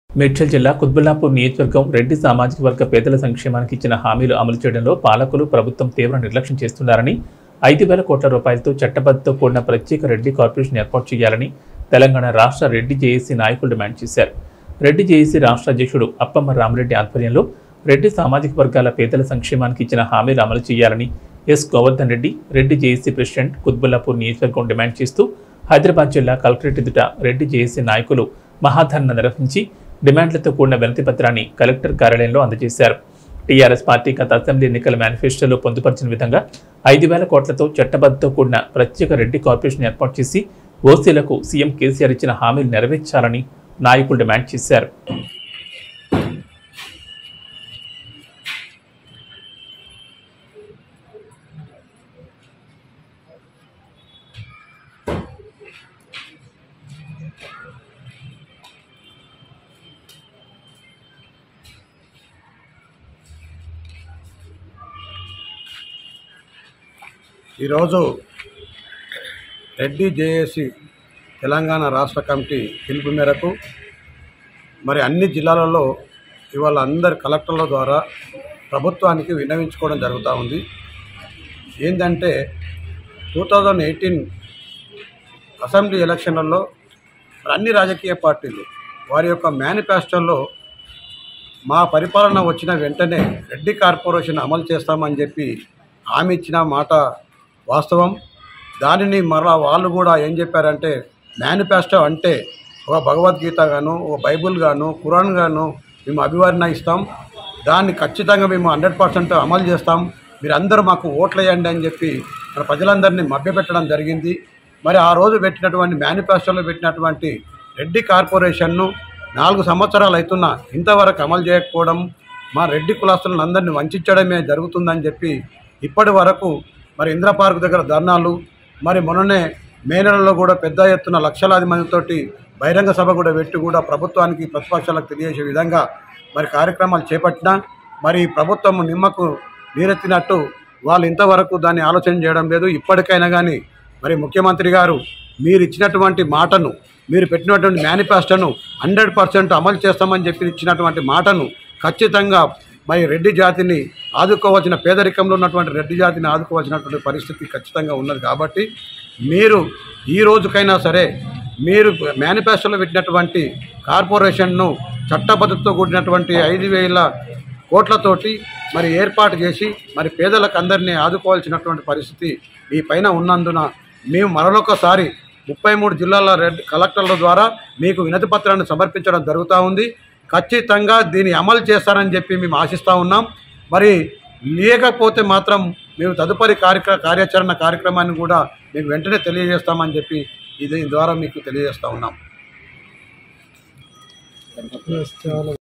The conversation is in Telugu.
మేడ్చల్ జిల్లా కుత్బుల్లాపూర్ నియోజకవర్గం రెడ్డి సామాజిక వర్గ పేదల సంక్షేమానికి ఇచ్చిన హామీలు అమలు చేయడంలో పాలకులు ప్రభుత్వం తీవ్ర నిర్లక్ష్యం చేస్తున్నారని ఐదు వేల కోట్ల రూపాయలతో చట్టబద్ధతో కూడిన ప్రత్యేక రెడ్డి కార్పొరేషన్ ఏర్పాటు చేయాలని తెలంగాణ రాష్ట్ర రెడ్డి జేఏసీ నాయకులు డిమాండ్ చేశారు రెడ్డి జేఏసీ రాష్ట్ర అధ్యక్షుడు అప్పమ్మ రామరెడ్డి ఆధ్వర్యంలో రెడ్డి సామాజిక వర్గాల పేదల సంక్షేమానికి ఇచ్చిన హామీలు అమలు చేయాలని S Govardhan Reddy Reddy JAC president Kutbullapur నియోజకవర్గం డిమాండ్ చేస్తూ హైదరాబాద్ జిల్లా కలెక్టరేట్ ఎదుట రెడ్డి జేఏసీ నాయకులు మహాధరణ నిర్వహించి డిమాండ్లతో కూడిన వినతి పత్రాన్ని కలెక్టర్ కార్యాలయంలో అందజేశారు టీఆర్ఎస్ పార్టీ గత అసెంబ్లీ ఎన్నికల మేనిఫెస్టోలో పొందుపరిచిన విధంగా ఐదు వేల కోట్లతో చట్టబద్ధతో కూడిన ప్రత్యేక రెడ్డి కార్పొరేషన్ ఏర్పాటు చేసి ఓసీలకు సీఎం కేసీఆర్ ఇచ్చిన హామీలు నెరవేర్చాలని నాయకులు డిమాండ్ చేశారు ఈరోజు రెడ్డి జేఏసీ తెలంగాణ రాష్ట్ర కమిటీ పిలుపు మేరకు మరి అన్ని జిల్లాలలో ఇవాళ అందరి కలెక్టర్ల ద్వారా ప్రభుత్వానికి విన్నవించుకోవడం జరుగుతూ ఉంది ఏంటంటే టూ థౌజండ్ ఎయిటీన్ అసెంబ్లీ ఎలక్షన్లలో మరి అన్ని రాజకీయ పార్టీలు వారి యొక్క మేనిఫెస్టోలో మా పరిపాలన వచ్చిన వెంటనే రెడ్డి కార్పొరేషన్ అమలు చేస్తామని చెప్పి హామీ ఇచ్చిన మాట వాస్తవం దానిని మరలా వాళ్ళు కూడా ఏం చెప్పారంటే మేనిఫెస్టో అంటే ఒక భగవద్గీత గాను ఒక బైబుల్ గాను ఖురాన్ గాను మేము అభివర్ణ ఇస్తాం దాన్ని ఖచ్చితంగా మేము హండ్రెడ్ పర్సెంట్ అమలు చేస్తాం మీరు అందరూ మాకు ఓట్లు వేయండి అని చెప్పి మన ప్రజలందరినీ మభ్యపెట్టడం జరిగింది మరి ఆ రోజు పెట్టినటువంటి మేనిఫెస్టోలో పెట్టినటువంటి రెడ్డి కార్పొరేషన్ను నాలుగు సంవత్సరాలు అవుతున్నా ఇంతవరకు అమలు చేయకపోవడం మా రెడ్డి కులస్తులను అందరినీ వంచడమే జరుగుతుందని చెప్పి ఇప్పటి వరకు మరి ఇంద్ర పార్క్ దగ్గర ధర్నాలు మరి మొన్ననే మే నెలలో కూడా పెద్ద ఎత్తున లక్షలాది మందితోటి బహిరంగ సభ కూడా పెట్టి కూడా ప్రభుత్వానికి ప్రతిపక్షాలకు తెలియజేసే విధంగా మరి కార్యక్రమాలు చేపట్టినా మరి ప్రభుత్వం నిమ్మకు నీరెత్తినట్టు వాళ్ళు ఇంతవరకు దాన్ని ఆలోచన చేయడం లేదు ఇప్పటికైనా కానీ మరి ముఖ్యమంత్రి గారు మీరు ఇచ్చినటువంటి మాటను మీరు పెట్టినటువంటి మేనిఫెస్టోను హండ్రెడ్ పర్సెంట్ అమలు చేస్తామని చెప్పి ఇచ్చినటువంటి మాటను ఖచ్చితంగా మరి రెడ్డి జాతిని ఆదుకోవాల్సిన పేదరికంలో ఉన్నటువంటి రెడ్డి జాతిని ఆదుకోవాల్సినటువంటి పరిస్థితి ఖచ్చితంగా ఉన్నది కాబట్టి మీరు ఈ రోజుకైనా సరే మీరు మేనిఫెస్టోలో పెట్టినటువంటి కార్పొరేషన్ను చట్టబద్ధతతో కూడినటువంటి ఐదు వేల కోట్లతోటి మరి ఏర్పాటు చేసి మరి పేదలకు అందరినీ ఆదుకోవాల్సినటువంటి పరిస్థితి ఈ పైన ఉన్నందున మేము మరొకసారి ముప్పై మూడు జిల్లాల రెడ్ కలెక్టర్ల ద్వారా మీకు వినతి పత్రాన్ని సమర్పించడం జరుగుతూ ఉంది ఖచ్చితంగా దీన్ని అమలు చేస్తారని చెప్పి మేము ఆశిస్తూ ఉన్నాం మరి లేకపోతే మాత్రం మేము తదుపరి కార్యక్ర కార్యాచరణ కార్యక్రమాన్ని కూడా మీకు వెంటనే తెలియజేస్తామని చెప్పి ఇది ద్వారా మీకు తెలియజేస్తూ ఉన్నాం